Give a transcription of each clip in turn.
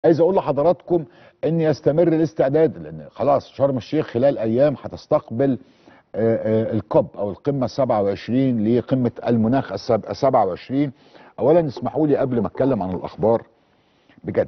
عايز اقول لحضراتكم ان يستمر الاستعداد لان خلاص شرم الشيخ خلال ايام هتستقبل آه، آه، الكوب او القمه 27 لقمه المناخ السب- 27 اولا اسمحوا لي قبل ما اتكلم عن الاخبار بجد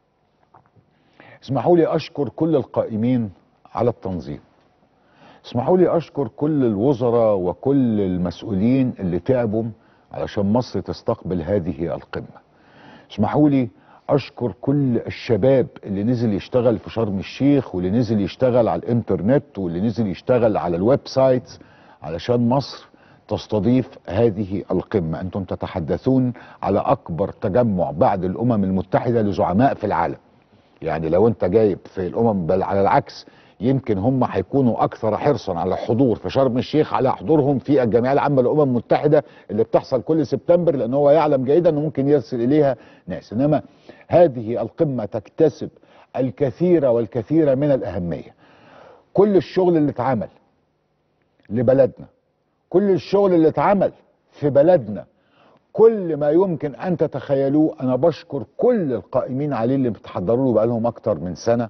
اسمحوا لي اشكر كل القائمين على التنظيم اسمحوا لي اشكر كل الوزراء وكل المسؤولين اللي تعبوا علشان مصر تستقبل هذه القمه اسمحوا لي اشكر كل الشباب اللي نزل يشتغل في شرم الشيخ واللي نزل يشتغل على الانترنت واللي نزل يشتغل على الويب سايت علشان مصر تستضيف هذه القمة انتم تتحدثون على اكبر تجمع بعد الامم المتحدة لزعماء في العالم يعني لو انت جايب في الامم بل على العكس يمكن هم هيكونوا اكثر حرصا على الحضور في شرم الشيخ على حضورهم في الجمعيه العامه للامم المتحده اللي بتحصل كل سبتمبر لان هو يعلم جيدا انه ممكن يصل اليها ناس انما هذه القمه تكتسب الكثير والكثير من الاهميه كل الشغل اللي اتعمل لبلدنا كل الشغل اللي اتعمل في بلدنا كل ما يمكن ان تتخيلوه انا بشكر كل القائمين عليه اللي بتحضروا له بقالهم اكتر من سنه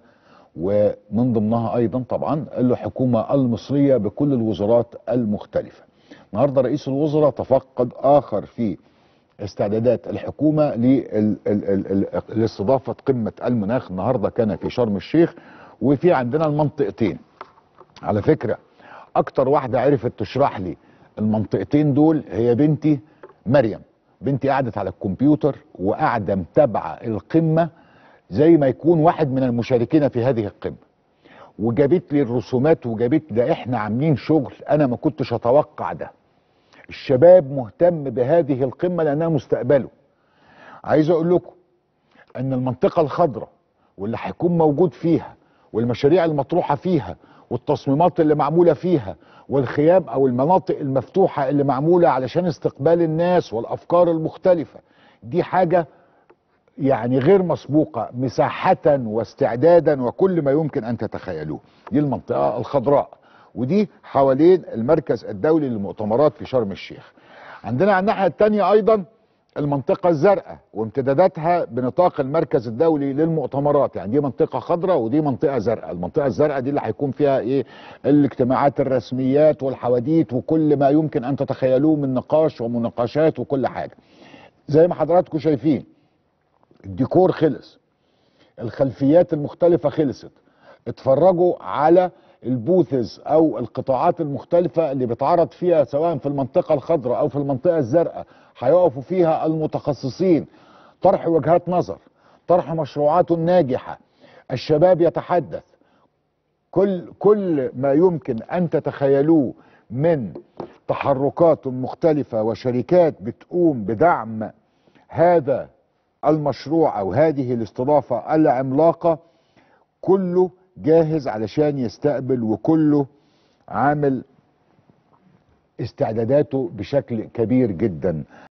ومن ضمنها ايضا طبعا الحكومه المصريه بكل الوزارات المختلفه. النهارده رئيس الوزراء تفقد اخر في استعدادات الحكومه لل- ال- ال- ال- لاستضافه قمه المناخ النهارده كان في شرم الشيخ وفي عندنا المنطقتين. على فكره اكتر واحده عرفت تشرح لي المنطقتين دول هي بنتي مريم بنتي قعدت على الكمبيوتر وقاعده متابعه القمه زي ما يكون واحد من المشاركين في هذه القمه وجابت لي الرسومات وجابت ده احنا عاملين شغل انا ما كنتش اتوقع ده الشباب مهتم بهذه القمه لانها مستقبله عايز اقول لكم ان المنطقه الخضراء واللي هيكون موجود فيها والمشاريع المطروحه فيها والتصميمات اللي معموله فيها والخيام او المناطق المفتوحه اللي معموله علشان استقبال الناس والافكار المختلفه دي حاجه يعني غير مسبوقه مساحه واستعدادا وكل ما يمكن ان تتخيلوه دي المنطقه الخضراء ودي حوالين المركز الدولي للمؤتمرات في شرم الشيخ عندنا على الناحيه الثانيه ايضا المنطقه الزرقاء وامتداداتها بنطاق المركز الدولي للمؤتمرات يعني دي منطقه خضراء ودي منطقه زرقاء المنطقه الزرقاء دي اللي هيكون فيها ايه الاجتماعات الرسميات والحواديت وكل ما يمكن ان تتخيلوه من نقاش ومناقشات وكل حاجه زي ما حضراتكم شايفين الديكور خلص الخلفيات المختلفة خلصت اتفرجوا على البوثز او القطاعات المختلفة اللي بتعرض فيها سواء في المنطقة الخضراء او في المنطقة الزرقاء هيقفوا فيها المتخصصين طرح وجهات نظر طرح مشروعات ناجحة الشباب يتحدث كل كل ما يمكن ان تتخيلوه من تحركات مختلفة وشركات بتقوم بدعم هذا المشروع او هذه الاستضافه العملاقه كله جاهز علشان يستقبل وكله عامل استعداداته بشكل كبير جدا